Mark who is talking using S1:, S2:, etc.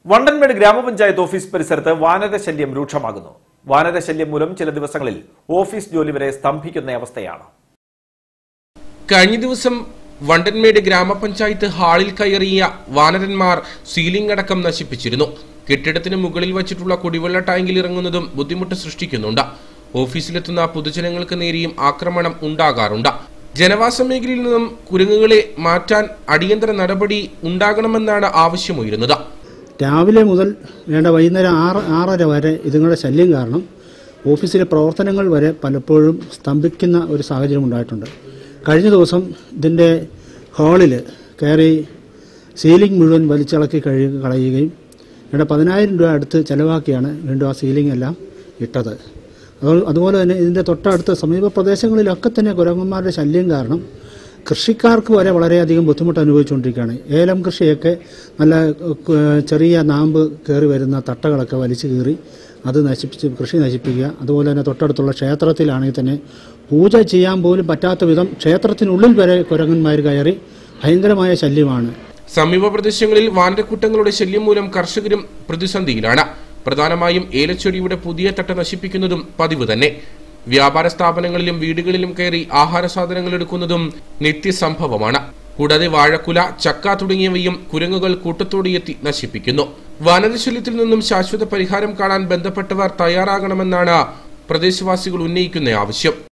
S1: വണ്ടൻമേട് ഗ്രാമപഞ്ചായത്ത് ഓഫീസ് പരിസരത്ത് വാനരശല്യം രൂക്ഷമാകുന്നു വാനരശല്യം മൂലം ചില ദിവസങ്ങളിൽ ഓഫീസ് ജോലി വരെ സ്തംഭിക്കുന്ന അവസ്ഥയാണ്
S2: കഴിഞ്ഞ ദിവസം വണ്ടൻമേട് ഗ്രാമപഞ്ചായത്ത് ഹാളിൽ കയറിയ വാനരന്മാർ സീലിംഗ് അടക്കം നശിപ്പിച്ചിരുന്നു കെട്ടിടത്തിന് മുകളിൽ വച്ചിട്ടുള്ള കുടിവെള്ള ടാങ്കിൽ ഇറങ്ങുന്നതും ബുദ്ധിമുട്ട് സൃഷ്ടിക്കുന്നുണ്ട് ഓഫീസിലെത്തുന്ന പൊതുജനങ്ങൾക്ക് നേരെയും ആക്രമണം ഉണ്ടാകാറുണ്ട് ജനവാസ മേഖലയിൽ നിന്നും കുരങ്ങുകളെ മാറ്റാൻ അടിയന്തര നടപടി ഉണ്ടാകണമെന്നാണ് ആവശ്യമുയരുന്നത്
S3: രാവിലെ മുതൽ വേണ്ട വൈകുന്നേരം ആറ് ആറര വരെ ഇതുങ്ങളുടെ ശല്യം കാരണം ഓഫീസിലെ പ്രവർത്തനങ്ങൾ വരെ പലപ്പോഴും സ്തംഭിക്കുന്ന ഒരു സാഹചര്യം ഉണ്ടായിട്ടുണ്ട് കഴിഞ്ഞ ദിവസം ഇതിൻ്റെ ഹാളിൽ കയറി സീലിംഗ് മുഴുവൻ വലിച്ചിളക്കി കഴി കളയുകയും ഇവിടെ പതിനായിരം രൂപ അടുത്ത് ചിലവാക്കിയാണ് വീണ്ടും ആ സീലിംഗ് എല്ലാം ഇട്ടത് അതുപോലെ അതുപോലെ തന്നെ ഇതിൻ്റെ തൊട്ടടുത്ത സമീപ പ്രദേശങ്ങളിലൊക്കെ തന്നെ കുരങ്ങന്മാരുടെ ശല്യം കാരണം കൃഷിക്കാർക്ക് വരെ വളരെയധികം ബുദ്ധിമുട്ട് അനുഭവിച്ചുകൊണ്ടിരിക്കുകയാണ് ഏലം കൃഷിയൊക്കെ നല്ല ഏഹ്, ചെറിയ നാമ്പ് കയറി വരുന്ന തട്ടകളൊക്കെ വലിച്ചു കീറി അത് നശിപ്പിച്ച് കൃഷി നശിപ്പിക്കുക അതുപോലെ തന്നെ തൊട്ടടുത്തുള്ള ക്ഷേത്രത്തിലാണെങ്കിൽ തന്നെ പൂജ ചെയ്യാൻ പോലും പറ്റാത്ത വിധം ക്ഷേത്രത്തിനുള്ളിൽ വരെ കുരങ്ങന്മാർ കയറി ഭയങ്കരമായ ശല്യമാണ്
S2: സമീപ പ്രദേശങ്ങളിൽ വാനരക്കൂട്ടങ്ങളുടെ ശല്യം മൂലം കർഷകരും പ്രതിസന്ധിയിലാണ് പ്രധാനമായും ഏലച്ചെടിയുടെ പുതിയ തട്ട നശിപ്പിക്കുന്നതും പതിവ് തന്നെ വ്യാപാര സ്ഥാപനങ്ങളിലും വീടുകളിലും കയറി ആഹാര സാധനങ്ങൾ എടുക്കുന്നതും നിത്യസംഭവമാണ് കൂടാതെ വാഴക്കുല ചക്ക തുടങ്ങിയവയും കുരങ്ങുകൾ കൂട്ടത്തോടെ എത്തി നശിപ്പിക്കുന്നു വാനരശല്യത്തിൽ നിന്നും ശാശ്വത പരിഹാരം കാണാൻ ബന്ധപ്പെട്ടവർ തയ്യാറാകണമെന്നാണ് പ്രദേശവാസികൾ ഉന്നയിക്കുന്ന ആവശ്യം